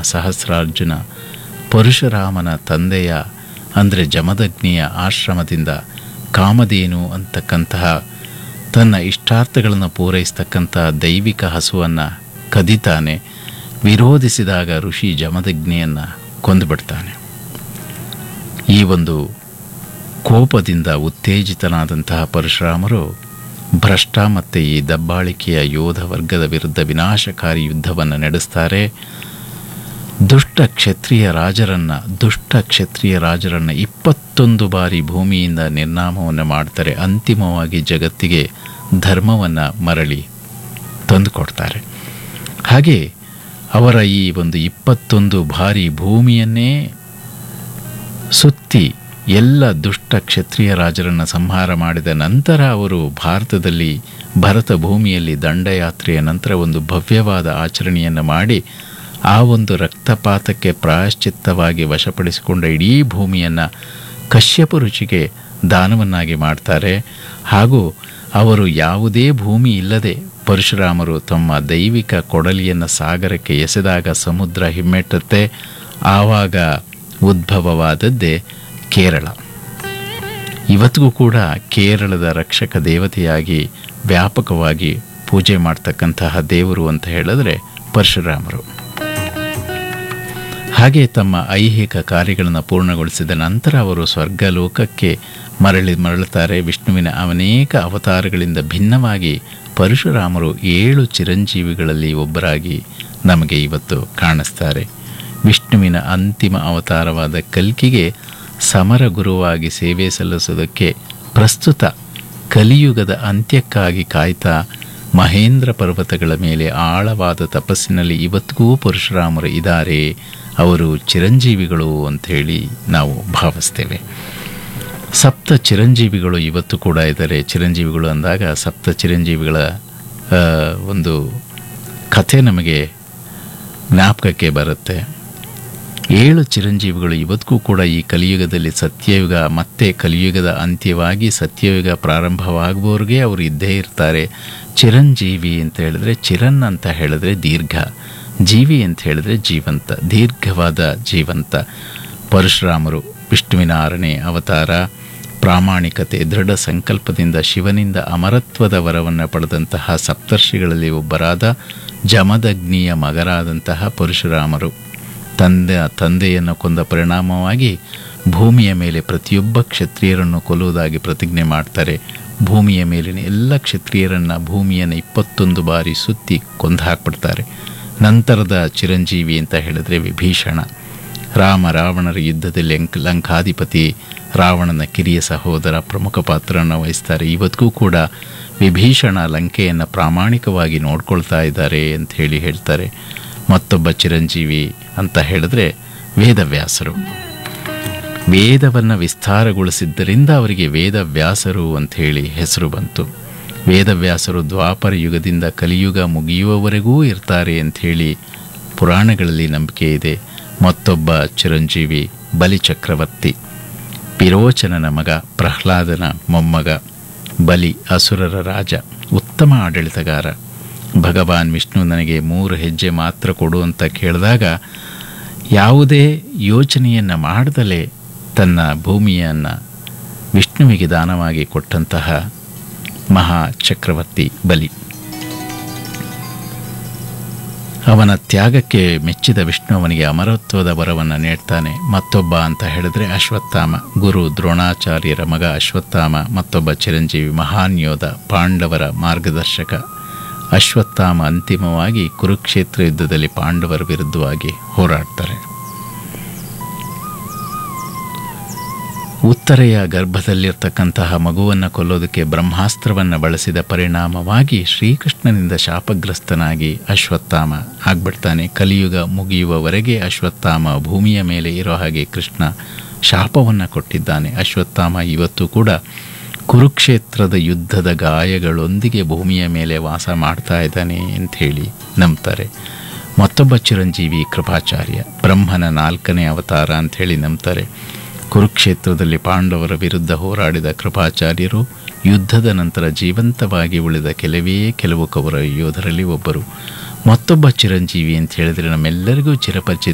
ಸಹಸ್ರಾರ್ಜುನ ಪರಶುರಾಮನ ತಂದೆಯ ಅಂದರೆ ಜಮದಗ್ನಿಯ ಆಶ್ರಮದಿಂದ ಕಾಮಧೇನು ಅಂತಕ್ಕಂತಹ ತನ್ನ ಇಷ್ಟಾರ್ಥಗಳನ್ನು ಪೂರೈಸ್ತಕ್ಕಂಥ ದೈವಿಕ ಹಸುವನ್ನು ಕದಿತಾನೆ ವಿರೋಧಿಸಿದಾಗ ಋಷಿ ಜಮದಗ್ನಿಯನ್ನು ಕೊಂದುಬಿಡ್ತಾನೆ ಈ ಒಂದು ಕೋಪದಿಂದ ಉತ್ತೇಜಿತನಾದಂತಹ ಪರಶುರಾಮರು ಭ್ರಷ್ಟ ಮತ್ತು ಈ ದಬ್ಬಾಳಿಕೆಯ ಯೋಧ ವರ್ಗದ ವಿರುದ್ಧ ವಿನಾಶಕಾರಿ ಯುದ್ಧವನ್ನು ನಡೆಸ್ತಾರೆ ದುಷ್ಟ ಕ್ಷತ್ರಿಯ ರಾಜರನ್ನ ದುಷ್ಟ ಕ್ಷತ್ರಿಯ ರಾಜರನ್ನ ಇಪ್ಪತ್ತೊಂದು ಬಾರಿ ಭೂಮಿಯಿಂದ ನಿರ್ನಾಮವನ್ನು ಮಾಡ್ತಾರೆ ಅಂತಿಮವಾಗಿ ಜಗತ್ತಿಗೆ ಧರ್ಮವನ್ನು ಮರಳಿ ತಂದುಕೊಡ್ತಾರೆ ಹಾಗೆ ಅವರ ಈ ಒಂದು ಇಪ್ಪತ್ತೊಂದು ಬಾರಿ ಭೂಮಿಯನ್ನೇ ಸುತ್ತಿ ಎಲ್ಲ ದುಷ್ಟ ಕ್ಷತ್ರಿಯ ರಾಜರನ್ನು ಸಂಹಾರ ಮಾಡಿದ ನಂತರ ಅವರು ಭಾರತದಲ್ಲಿ ಭರತ ಭೂಮಿಯಲ್ಲಿ ದಂಡಯಾತ್ರೆಯ ನಂತರ ಒಂದು ಭವ್ಯವಾದ ಆಚರಣೆಯನ್ನು ಮಾಡಿ ಆ ಒಂದು ರಕ್ತಪಾತಕ್ಕೆ ಪ್ರಾಯಶ್ಚಿತ್ತವಾಗಿ ವಶಪಡಿಸಿಕೊಂಡ ಇಡೀ ಭೂಮಿಯನ್ನು ಕಶ್ಯಪ ರುಚಿಗೆ ದಾನವನ್ನಾಗಿ ಮಾಡ್ತಾರೆ ಹಾಗೂ ಅವರು ಯಾವುದೇ ಭೂಮಿ ಇಲ್ಲದೆ ಪರಶುರಾಮರು ತಮ್ಮ ದೈವಿಕ ಕೊಡಲಿಯನ್ನು ಸಾಗರಕ್ಕೆ ಎಸೆದಾಗ ಸಮುದ್ರ ಹಿಮ್ಮೆಟ್ಟುತ್ತೆ ಆವಾಗ ಉದ್ಭವವಾದದ್ದೇ ಕೇರಳ ಇವತ್ತಿಗೂ ಕೂಡ ಕೇರಳದ ರಕ್ಷಕ ದೇವತೆಯಾಗಿ ವ್ಯಾಪಕವಾಗಿ ಪೂಜೆ ಮಾಡ್ತಕ್ಕಂತಹ ದೇವರು ಅಂತ ಹೇಳಿದ್ರೆ ಪರಶುರಾಮರು ಹಾಗೆ ತಮ್ಮ ಐಹಿಕ ಕಾರ್ಯಗಳನ್ನು ಪೂರ್ಣಗೊಳಿಸಿದ ನಂತರ ಅವರು ಸ್ವರ್ಗಲೋಕಕ್ಕೆ ಮರಳಿ ಮರಳುತ್ತಾರೆ ವಿಷ್ಣುವಿನ ಅನೇಕ ಅವತಾರಗಳಿಂದ ಭಿನ್ನವಾಗಿ ಪರಶುರಾಮರು ಏಳು ಚಿರಂಜೀವಿಗಳಲ್ಲಿ ಒಬ್ಬರಾಗಿ ನಮಗೆ ಇವತ್ತು ಕಾಣಿಸ್ತಾರೆ ವಿಷ್ಣುವಿನ ಅಂತಿಮ ಅವತಾರವಾದ ಕಲ್ಕಿಗೆ ಸಮರ ಗುರುವಾಗಿ ಸೇವೆ ಸಲ್ಲಿಸುವುದಕ್ಕೆ ಪ್ರಸ್ತುತ ಕಲಿಯುಗದ ಅಂತ್ಯಕ್ಕಾಗಿ ಕಾಯ್ತಾ ಮಹೇಂದ್ರ ಪರ್ವತಗಳ ಮೇಲೆ ಆಳವಾದ ತಪಸ್ಸಿನಲ್ಲಿ ಇವತ್ತಿಗೂ ಪರಶುರಾಮರು ಇದ್ದಾರೆ ಅವರು ಚಿರಂಜೀವಿಗಳು ಅಂಥೇಳಿ ನಾವು ಭಾವಿಸ್ತೇವೆ ಸಪ್ತ ಚಿರಂಜೀವಿಗಳು ಇವತ್ತು ಕೂಡ ಇದ್ದಾರೆ ಚಿರಂಜೀವಿಗಳು ಅಂದಾಗ ಸಪ್ತ ಚಿರಂಜೀವಿಗಳ ಆ, ಒಂದು ಕಥೆ ನಮಗೆ ಜ್ಞಾಪಕಕ್ಕೆ ಬರುತ್ತೆ ಏಳು ಚಿರಂಜೀವಿಗಳು ಇವತ್ತಿಗೂ ಕೂಡ ಈ ಕಲಿಯುಗದಲ್ಲಿ ಸತ್ಯಯುಗ ಮತ್ತೆ ಕಲಿಯುಗದ ಅಂತ್ಯವಾಗಿ ಸತ್ಯಯುಗ ಪ್ರಾರಂಭವಾಗುವವರೆಗೆ ಅವರು ಇದ್ದೇ ಇರ್ತಾರೆ ಚಿರಂಜೀವಿ ಅಂತ ಹೇಳಿದ್ರೆ ಚಿರನ್ ಅಂತ ಹೇಳಿದ್ರೆ ದೀರ್ಘ ಜೀವಿ ಅಂತ ಹೇಳಿದ್ರೆ ಜೀವಂತ ದೀರ್ಘವಾದ ಜೀವಂತ ಪರಶುರಾಮರು ವಿಷ್ಣುವಿನ ಆರನೇ ಅವತಾರ ಪ್ರಾಮಾಣಿಕತೆ ದೃಢ ಸಂಕಲ್ಪದಿಂದ ಶಿವನಿಂದ ಅಮರತ್ವದ ವರವನ್ನು ಪಡೆದಂತಹ ಸಪ್ತರ್ಷಿಗಳಲ್ಲಿ ಒಬ್ಬರಾದ ಜಮದಗ್ನಿಯ ಮಗರಾದಂತಹ ಪರಶುರಾಮರು ತಂದೆ ತಂದೆಯನ್ನು ಕೊಂದ ಪರಿಣಾಮವಾಗಿ ಭೂಮಿಯ ಮೇಲೆ ಪ್ರತಿಯೊಬ್ಬ ಕ್ಷತ್ರಿಯರನ್ನು ಕೊಲ್ಲುವುದಾಗಿ ಪ್ರತಿಜ್ಞೆ ಮಾಡ್ತಾರೆ ಭೂಮಿಯ ಮೇಲಿನ ಎಲ್ಲ ಕ್ಷತ್ರಿಯರನ್ನು ಭೂಮಿಯನ್ನು ಇಪ್ಪತ್ತೊಂದು ಬಾರಿ ಸುತ್ತಿ ಕೊಂದು ಹಾಕ್ಬಿಡ್ತಾರೆ ನಂತರದ ಚಿರಂಜೀವಿ ಅಂತ ಹೇಳಿದ್ರೆ ವಿಭೀಷಣ ರಾಮ ರಾವಣರ ಯುದ್ಧದಲ್ಲಿ ಲಂಕ್ ಲಂಕಾಧಿಪತಿ ರಾವಣನ ಕಿರಿಯ ಸಹೋದರ ಪ್ರಮುಖ ಪಾತ್ರವನ್ನು ವಹಿಸ್ತಾರೆ ಇವತ್ತಿಗೂ ಕೂಡ ವಿಭೀಷಣ ಲಂಕೆಯನ್ನು ಪ್ರಾಮಾಣಿಕವಾಗಿ ನೋಡ್ಕೊಳ್ತಾ ಇದ್ದಾರೆ ಅಂತ ಹೇಳಿ ಹೇಳ್ತಾರೆ ಮತ್ತೊಬ್ಬ ಚಿರಂಜೀವಿ ಅಂತ ಹೇಳಿದ್ರೆ ವೇದವ್ಯಾಸರು ವೇದವನ್ನು ವಿಸ್ತಾರಗೊಳಿಸಿದ್ದರಿಂದ ಅವರಿಗೆ ವೇದವ್ಯಾಸರು ಅಂತ ಹೇಳಿ ಹೆಸರು ಬಂತು ವೇದವ್ಯಾಸರು ದ್ವಾಪರ ಯುಗದಿಂದ ಕಲಿಯುಗ ಮುಗಿಯುವವರೆಗೂ ಇರ್ತಾರೆ ಅಂಥೇಳಿ ಪುರಾಣಗಳಲ್ಲಿ ನಂಬಿಕೆ ಇದೆ ಮತ್ತೊಬ್ಬ ಚಿರಂಜೀವಿ ಬಲಿಚಕ್ರವರ್ತಿ ಪಿರೋಚನನ ಮಗ ಪ್ರಹ್ಲಾದನ ಮೊಮ್ಮಗ ಬಲಿ ಅಸುರರ ರಾಜ ಉತ್ತಮ ಆಡಳಿತಗಾರ ಭಗವಾನ್ ವಿಷ್ಣು ನನಗೆ ಮೂರು ಹೆಜ್ಜೆ ಮಾತ್ರ ಕೊಡು ಅಂತ ಕೇಳಿದಾಗ ಯಾವುದೇ ಯೋಚನೆಯನ್ನು ಮಾಡದಲೇ ತನ್ನ ಭೂಮಿಯನ್ನು ವಿಷ್ಣುವಿಗೆ ದಾನವಾಗಿ ಕೊಟ್ಟಂತಹ ಮಹಾ ಚಕ್ರವರ್ತಿ ಬಲಿ ಅವನ ತ್ಯಾಗಕ್ಕೆ ಮೆಚ್ಚಿದ ವಿಷ್ಣು ಅವನಿಗೆ ಅಮರತ್ವದ ವರವನ್ನು ನೀಡ್ತಾನೆ ಮತ್ತೊಬ್ಬ ಅಂತ ಹೇಳಿದ್ರೆ ಅಶ್ವತ್ಥಾಮ ಗುರು ದ್ರೋಣಾಚಾರ್ಯರ ಮಗ ಅಶ್ವತ್ಥಾಮ ಮತ್ತೊಬ್ಬ ಚಿರಂಜೀವಿ ಮಹಾನ್ ಯೋಧ ಪಾಂಡವರ ಮಾರ್ಗದರ್ಶಕ ಅಶ್ವತ್ಥಾಮ ಅಂತಿಮವಾಗಿ ಕುರುಕ್ಷೇತ್ರ ಯುದ್ಧದಲ್ಲಿ ಪಾಂಡವರ ವಿರುದ್ಧವಾಗಿ ಹೋರಾಡ್ತಾರೆ ಉತ್ತರೆಯ ಗರ್ಭದಲ್ಲಿರ್ತಕ್ಕಂತಹ ಮಗುವನ್ನು ಕೊಲ್ಲೋದಕ್ಕೆ ಬ್ರಹ್ಮಾಸ್ತ್ರವನ್ನು ಬಳಸಿದ ಪರಿಣಾಮವಾಗಿ ಶ್ರೀಕೃಷ್ಣನಿಂದ ಶಾಪಗ್ರಸ್ತನಾಗಿ ಅಶ್ವತ್ಥಾಮ ಆಗ್ಬಿಡ್ತಾನೆ ಕಲಿಯುಗ ಮುಗಿಯುವವರೆಗೆ ಅಶ್ವತ್ಥಾಮ ಭೂಮಿಯ ಮೇಲೆ ಇರೋ ಹಾಗೆ ಕೃಷ್ಣ ಶಾಪವನ್ನು ಕೊಟ್ಟಿದ್ದಾನೆ ಅಶ್ವತ್ಥಾಮ ಇವತ್ತು ಕೂಡ ಕುರುಕ್ಷೇತ್ರದ ಯುದ್ಧದ ಗಾಯಗಳೊಂದಿಗೆ ಭೂಮಿಯ ಮೇಲೆ ವಾಸ ಮಾಡ್ತಾ ಇದ್ದಾನೆ ಅಂಥೇಳಿ ನಂಬ್ತಾರೆ ಮತ್ತೊಬ್ಬ ಚಿರಂಜೀವಿ ಕೃಪಾಚಾರ್ಯ ಬ್ರಹ್ಮನ ನಾಲ್ಕನೇ ಅವತಾರ ಅಂಥೇಳಿ ನಂಬ್ತಾರೆ ಕುರುಕ್ಷೇತ್ರದಲ್ಲಿ ಪಾಂಡವರ ವಿರುದ್ಧ ಹೋರಾಡಿದ ಕೃಪಾಚಾರ್ಯರು ಯುದ್ಧದ ನಂತರ ಜೀವಂತವಾಗಿ ಉಳಿದ ಕೆಲವೇ ಕೆಲವು ಕೌರ ಯೋಧರಲ್ಲಿ ಒಬ್ಬರು ಮತ್ತೊಬ್ಬ ಚಿರಂಜೀವಿ ಅಂತ ಹೇಳಿದರೆ ನಮ್ಮೆಲ್ಲರಿಗೂ ಚಿರಪರಿಚಿತ